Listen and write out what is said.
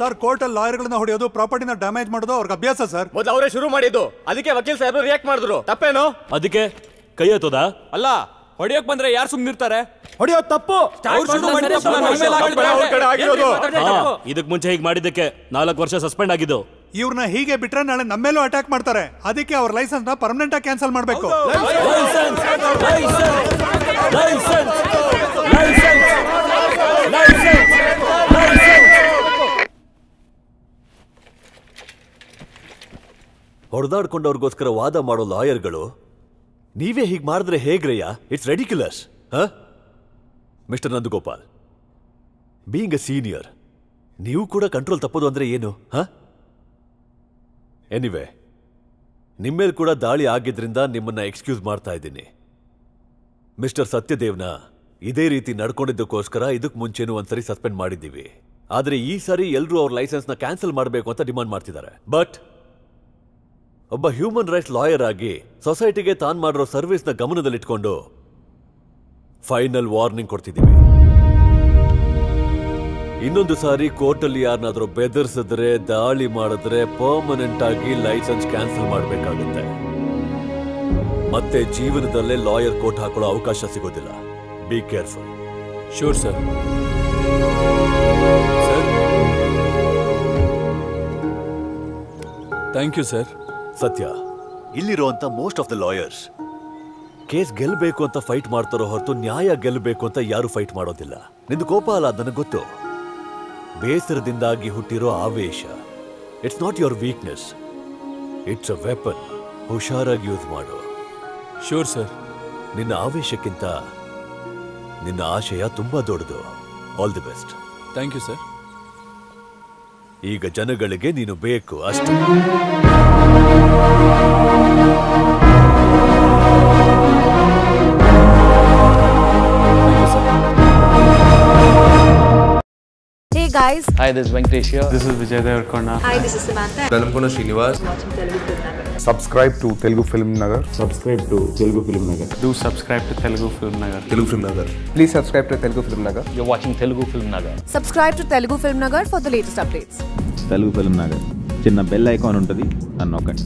Sir ಕೋರ್ಟಲ್ಲಿ ಲಾಯರ್ಗಳನ್ನ ಹೊಡೆಯೋದು ಪ್ರಾಪರ್ಟಿನ damage ಮಾಡೋದು ಅವ್ರಿಗೆ ಅಭ್ಯಾಸ ಸರ್ ಮೊದ್ಲು ಅವರೇ ಶುರು ಮಾಡಿದ್ದು ಅದಕ್ಕೆ ವಕೀಲ್ ಸಾಹೇಬರು ರಿಯಾಕ್ಟ್ ಮಾಡಿದ್ರು ತಪ್ಪೇನು ಅದಕ್ಕೆ ಕೈ ಎತ್ತೋದಾ ಅಲ್ಲ ಹೊಡಿಯಕ್ ಬಂದ್ರೆ ಯಾರು ಸುಮ್ನಿರ್ತಾರೆ ಹೊಡಿಯೋ ತಪ್ಪು ಅವ್ರು ಶುರು ಮಾಡಿದ ತಪ್ಪು ನಮ್ಮ ಮೇಲೆ ಹಾಕ್ಬಿಟ್ರೆ ಅವ್ರ ಕಡೆ ಆಗಿರೋದು. ಹಾ ಇದಕ್ ಮುಂಚೆ ಹೀಗೆ ಮಾಡಿದ್ದಕ್ಕೆ ನಾಲ್ಕು ವರ್ಷ ಸಸ್ಪೆಂಡ್ ಆಗಿದ್ದು ಇವ್ರನ್ನ ಹೀಗೆ ಬಿಟ್ರೆ ನಾಳೆ ನಮ್ಮೇಲೂ ಅಟ್ಯಾಕ್ ಮಾಡ್ತಾರೆ ಅದಕ್ಕೆ ಅವ್ರ ಲೈಸೆನ್ಸ್ ನ ಪರ್ಮನೆಂಟ್ ಆಗಿ ಕ್ಯಾನ್ಸಲ್ ಮಾಡಬೇಕು ಹೊಡೆದಾಡ್ಕೊಂಡವ್ರಿಗೋಸ್ಕರ ವಾದ ಮಾಡೋ ಲಾಯರ್ಗಳು ನೀವೇ ಹೀಗೆ ಮಾಡಿದ್ರೆ ಹೇಗ್ರಯ್ಯ ಇಟ್ಸ್ ರೆಡಿಕ್ಯುಲಸ್ ಹ mister Nandagopal being a senior ನೀವು ಕೂಡ ಕಂಟ್ರೋಲ್ ತಪ್ಪೋದು ಅಂದ್ರೆ ಏನು ಹ ಎನಿವೆ ನಿಮ್ಮೇಲ್ ಕೂಡ ದಾಳಿ ಆಗಿದ್ರಿಂದ ನಿಮ್ಮನ್ನ ಎಕ್ಸ್ಕ್ಯೂಸ್ ಮಾಡ್ತಾ ಇದ್ದೀನಿ ಮಿಸ್ಟರ್ ಸತ್ಯದೇವ್ನ ಇದೇ ರೀತಿ ನಡ್ಕೊಂಡಿದ್ದಕ್ಕೋಸ್ಕರ ಇದಕ್ಕೆ ಮುಂಚೆನೂ ಒಂದ್ಸರಿ ಸಸ್ಪೆಂಡ್ ಮಾಡಿದ್ದೀವಿ ಆದ್ರೆ ಈ ಸಾರಿ ಎಲ್ಲರೂ ಅವ್ರ ಲೈಸೆನ್ಸ್ನ ಕ್ಯಾನ್ಸಲ್ ಮಾಡಬೇಕು ಅಂತ ಡಿಮಾಂಡ್ ಮಾಡ್ತಿದ್ದಾರೆ ಬಟ್ ಒಬ್ಬ ಹ್ಯೂಮನ್ ರೈಟ್ಸ್ ಲಾಯರ್ ಆಗಿ ಸೊಸೈಟಿಗೆ ತಾನು ಮಾಡಿರೋ ಸರ್ವಿಸ್ನ ಗಮನದಲ್ಲಿಟ್ಕೊಂಡು ಫೈನಲ್ ವಾರ್ನಿಂಗ್ ಕೊಡ್ತಿದ್ದೀವಿ ಇನ್ನೊಂದು ಸಾರಿ ಕೋರ್ಟಲ್ಲಿ ಯಾರನ್ನಾದ್ರೂ ಬೆದರ್ಸಿದ್ರೆ ದಾಳಿ ಮಾಡಿದ್ರೆ ಪರ್ಮನೆಂಟ್ ಆಗಿ ಲೈಸೆನ್ಸ್ ಕ್ಯಾನ್ಸಲ್ ಮಾಡಬೇಕಾಗುತ್ತೆ ಮತ್ತೆ ಜೀವನದಲ್ಲೇ ಲಾಯರ್ ಕೋರ್ಟ್ ಹಾಕೊಳ್ಳೋ ಅವಕಾಶ ಸಿಗೋದಿಲ್ಲ be careful sure sir sir thank you sir Sathya ಇಲ್ಲಿರುವಂತ most of the lawyers case ಗೆಲ್ಲಬೇಕು ಅಂತ ಫೈಟ್ ಮಾಡ್ತಾರೋ ಹೊರತು ನ್ಯಾಯ ಗೆಲ್ಲಬೇಕು ಅಂತ ಯಾರು ಫೈಟ್ ಮಾಡೋದಿಲ್ಲ ನಿಂದು ಕೋಪ ಅಲ್ಲ ನನಗೆ ಗೊತ್ತು ಬೇಸರದಿಂದಾಗಿ ಹುಟ್ಟಿರೋ ಆವೇಶ it's not your weakness it's a weapon ಹುಷಾರಾಗಿ ಯೂಸ್ ಮಾಡು ಶೂರ್ ಸರ್ ನಿನ್ನ ಆವೇಶಕ್ಕಿಂತ ನಿನ್ನ ಆಶಯ ತುಂಬಾ ದೊಡ್ಡದು all the best thank you sir ಈಗ ಜನಗಳಿಗೆ ನೀನು ಬೇಕು ಅಷ್ಟೇ Hey guys, Hi, this is Venkatesh here. This is Vijay Devarkonda. hi, this is Samantha. Velankonda Srinivas subscribe to Telugu Film Nagar Subscribe to Telugu Film Nagar. Do subscribe to Telugu Film Nagar. Telugu Film Nagar please subscribe to Telugu Film Nagar You're watching Telugu Film Nagar. Subscribe to Telugu Film Nagar for the latest updates. Telugu Film Nagar చిన్న bell icon ఉంటుంది నన్ను నొక్కండి